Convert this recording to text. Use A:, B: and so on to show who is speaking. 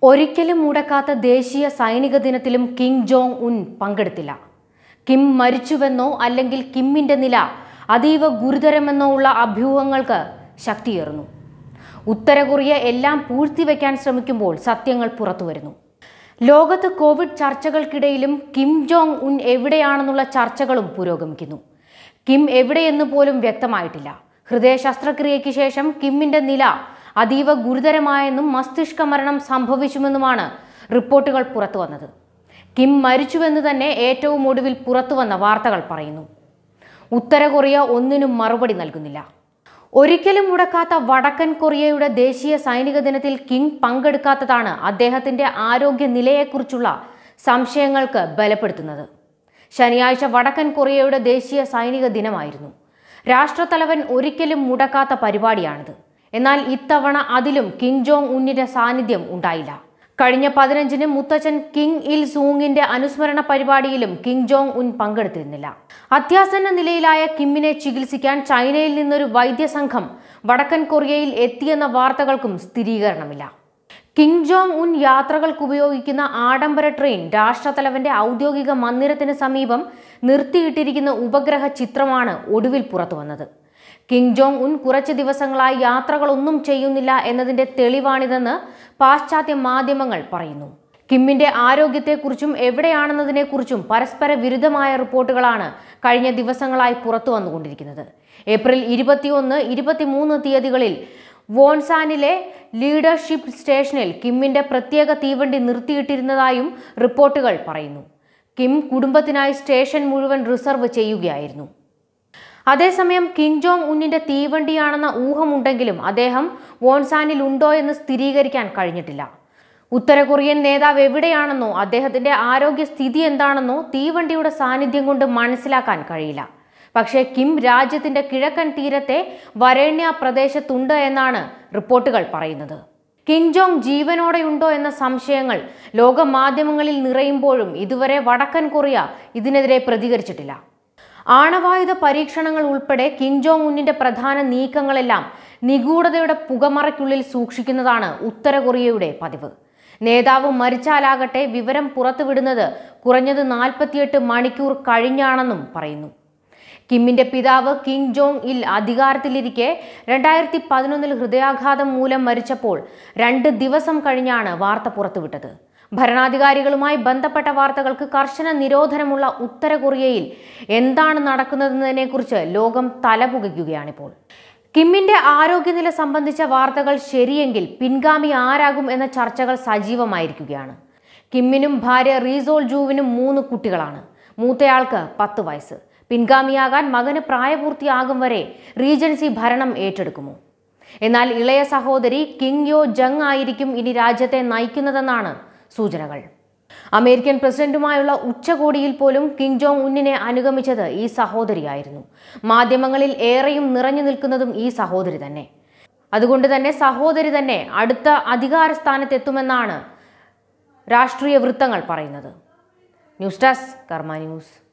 A: ഒരിക്കലും മുടക്കാത്ത ദേശീയ സൈനിക ദിനത്തിലും കിം ജോങ് ഉൻ പങ്കെടുത്തില്ല കിം മരിച്ചുവെന്നോ അല്ലെങ്കിൽ കിമ്മിന്റെ നില അതീവ ഗുരുതരമെന്നോ ഉള്ള അഭ്യൂഹങ്ങൾക്ക് ശക്തിയേറുന്നു ഉത്തര കൊറിയ എല്ലാം പൂഴ്ത്തിവെക്കാൻ ശ്രമിക്കുമ്പോൾ സത്യങ്ങൾ പുറത്തുവരുന്നു ലോകത്ത് കോവിഡ് ചർച്ചകൾക്കിടയിലും കിം ജോങ് ഉൻ എവിടെയാണെന്നുള്ള ചർച്ചകളും പുരോഗമിക്കുന്നു കിം എവിടെയെന്ന് പോലും വ്യക്തമായിട്ടില്ല ഹൃദയ ശസ്ത്രക്രിയയ്ക്ക് ശേഷം കിമ്മിന്റെ നില അതീവ ഗുരുതരമായെന്നും മസ്തിഷ്ക മരണം സംഭവിച്ചുമെന്നുമാണ് റിപ്പോർട്ടുകൾ പുറത്തു വന്നത് കിം മരിച്ചുവെന്ന് തന്നെ ഏറ്റവും ഒടുവിൽ പുറത്തുവന്ന വാർത്തകൾ പറയുന്നു ഉത്തര കൊറിയ ഒന്നിനും മറുപടി നൽകുന്നില്ല ഒരിക്കലും മുടക്കാത്ത വടക്കൻ കൊറിയയുടെ ദേശീയ സൈനിക ദിനത്തിൽ കിങ് പങ്കെടുക്കാത്തതാണ് അദ്ദേഹത്തിന്റെ ആരോഗ്യ നിലയെക്കുറിച്ചുള്ള സംശയങ്ങൾക്ക് ബലപ്പെടുത്തുന്നത് ശനിയാഴ്ച വടക്കൻ കൊറിയയുടെ ദേശീയ സൈനിക ദിനമായിരുന്നു രാഷ്ട്രത്തലവൻ ഒരിക്കലും മുടക്കാത്ത പരിപാടിയാണിത് എന്നാൽ ഇത്തവണ അതിലും കിങ് ജോങ് ഉന്നിന്റെ സാന്നിധ്യം ഉണ്ടായില്ല കഴിഞ്ഞ പതിനഞ്ചിന് മുത്തച്ഛൻ കിങ് ഇൽ സൂങ്ങിന്റെ അനുസ്മരണ പരിപാടിയിലും കിങ് ജോങ് ഉൻ പങ്കെടുത്തിരുന്നില്ല അത്യാസന്ന നിലയിലായ കിമ്മിനെ ചികിത്സിക്കാൻ ചൈനയിൽ നിന്നൊരു വൈദ്യസംഘം വടക്കൻ കൊറിയയിൽ എത്തിയെന്ന വാർത്തകൾക്കും സ്ഥിരീകരണമില്ല കിങ് ജോങ് ഉൻ യാത്രകൾക്ക് ഉപയോഗിക്കുന്ന ആഡംബര ട്രെയിൻ രാഷ്ട്രത്തലവന്റെ ഔദ്യോഗിക മന്ദിരത്തിന് സമീപം നിർത്തിയിട്ടിരിക്കുന്ന ഉപഗ്രഹ ചിത്രമാണ് ഒടുവിൽ പുറത്തു വന്നത് കിങ് ജോങ് ഉൻ കുറച്ച് ദിവസങ്ങളായി യാത്രകളൊന്നും ചെയ്യുന്നില്ല എന്നതിന്റെ തെളിവാണിതെന്ന് പാശ്ചാത്യ മാധ്യമങ്ങൾ പറയുന്നു കിമ്മിന്റെ ആരോഗ്യത്തെക്കുറിച്ചും എവിടെയാണെന്നതിനെക്കുറിച്ചും പരസ്പര വിരുദ്ധമായ റിപ്പോർട്ടുകളാണ് കഴിഞ്ഞ ദിവസങ്ങളായി പുറത്തു വന്നുകൊണ്ടിരിക്കുന്നത് ഏപ്രിൽ ഇരുപത്തിയൊന്ന് ഇരുപത്തിമൂന്ന് തീയതികളിൽ വോൺസാനിലെ ലീഡർഷിപ്പ് സ്റ്റേഷനിൽ കിമ്മിന്റെ പ്രത്യേക തീവണ്ടി നിർത്തിയിട്ടിരുന്നതായും റിപ്പോർട്ടുകൾ പറയുന്നു കിം കുടുംബത്തിനായി സ്റ്റേഷൻ മുഴുവൻ റിസർവ് ചെയ്യുകയായിരുന്നു അതേസമയം കിങ് ജോങ് ഉന്നിന്റെ തീവണ്ടിയാണെന്ന ഊഹമുണ്ടെങ്കിലും അദ്ദേഹം വോൺസാനിൽ ഉണ്ടോ എന്ന് സ്ഥിരീകരിക്കാൻ കഴിഞ്ഞിട്ടില്ല ഉത്തര കൊറിയൻ നേതാവ് എവിടെയാണെന്നോ അദ്ദേഹത്തിന്റെ ആരോഗ്യസ്ഥിതി എന്താണെന്നോ തീവണ്ടിയുടെ സാന്നിധ്യം കൊണ്ട് മനസ്സിലാക്കാൻ കഴിയില്ല പക്ഷേ കിം രാജ്യത്തിന്റെ കിഴക്കൻ തീരത്തെ വരേണ്യ പ്രദേശത്തുണ്ട് എന്നാണ് റിപ്പോർട്ടുകൾ പറയുന്നത് കിങ് ജോങ് ജീവനോടെയുണ്ടോ എന്ന സംശയങ്ങൾ ലോക മാധ്യമങ്ങളിൽ നിറയുമ്പോഴും ഇതുവരെ വടക്കൻ കൊറിയ ഇതിനെതിരെ പ്രതികരിച്ചിട്ടില്ല ആണവായുധ പരീക്ഷണങ്ങൾ ഉൾപ്പെടെ കിങ് ജോങ് ഉന്നിന്റെ പ്രധാന നീക്കങ്ങളെല്ലാം നിഗൂഢതയുടെ പുകമറയ്ക്കുള്ളിൽ സൂക്ഷിക്കുന്നതാണ് ഉത്തര കൊറിയയുടെ പതിവ് നേതാവ് മരിച്ചാലാകട്ടെ വിവരം പുറത്തുവിടുന്നത് കുറഞ്ഞത് നാൽപ്പത്തിയെട്ട് മണിക്കൂർ കഴിഞ്ഞാണെന്നും പറയുന്നു കിമ്മിന്റെ പിതാവ് കിങ് ജോങ് ഇൽ അധികാരത്തിലിരിക്കെ രണ്ടായിരത്തി പതിനൊന്നിൽ ഹൃദയാഘാതം മൂലം മരിച്ചപ്പോൾ രണ്ട് ദിവസം കഴിഞ്ഞാണ് വാർത്ത പുറത്തുവിട്ടത് ഭരണാധികാരികളുമായി ബന്ധപ്പെട്ട വാർത്തകൾക്ക് കർശന നിരോധനമുള്ള ഉത്തര കൊറിയയിൽ എന്താണ് നടക്കുന്നതെന്നതിനെക്കുറിച്ച് ലോകം തലപുകയ്ക്കുകയാണിപ്പോൾ കിമ്മിന്റെ ആരോഗ്യനില സംബന്ധിച്ച വാർത്തകൾ ശരിയെങ്കിൽ പിൻഗാമി ആരാകും എന്ന ചർച്ചകൾ സജീവമായിരിക്കുകയാണ് കിമ്മിനും ഭാര്യ റീസോൾ ജൂവിനും മൂന്ന് കുട്ടികളാണ് മൂത്തയാൾക്ക് പത്ത് വയസ്സ് പിൻഗാമിയാകാൻ മകന് പ്രായപൂർത്തിയാകും വരെ റീജൻസി ഭരണം ഏറ്റെടുക്കുമോ എന്നാൽ ഇളയ സഹോദരി കിങ് യോ ജങ് ആയിരിക്കും ഇനി രാജ്യത്തെ നയിക്കുന്നതെന്നാണ് സൂചനകൾ അമേരിക്കൻ പ്രസിഡന്റുമായുള്ള ഉച്ചകോടിയിൽ പോലും കിങ് ജോങ് ഉന്നിനെ അനുഗമിച്ചത് ഈ സഹോദരിയായിരുന്നു മാധ്യമങ്ങളിൽ ഏറെയും നിറഞ്ഞു നിൽക്കുന്നതും ഈ സഹോദരി തന്നെ അതുകൊണ്ട് തന്നെ സഹോദരി തന്നെ അടുത്ത അധികാര സ്ഥാനത്തെത്തുമെന്നാണ് രാഷ്ട്രീയ വൃത്തങ്ങൾ പറയുന്നത് ന്യൂസ് ഡെസ്ക് കർമ്മ ന്യൂസ്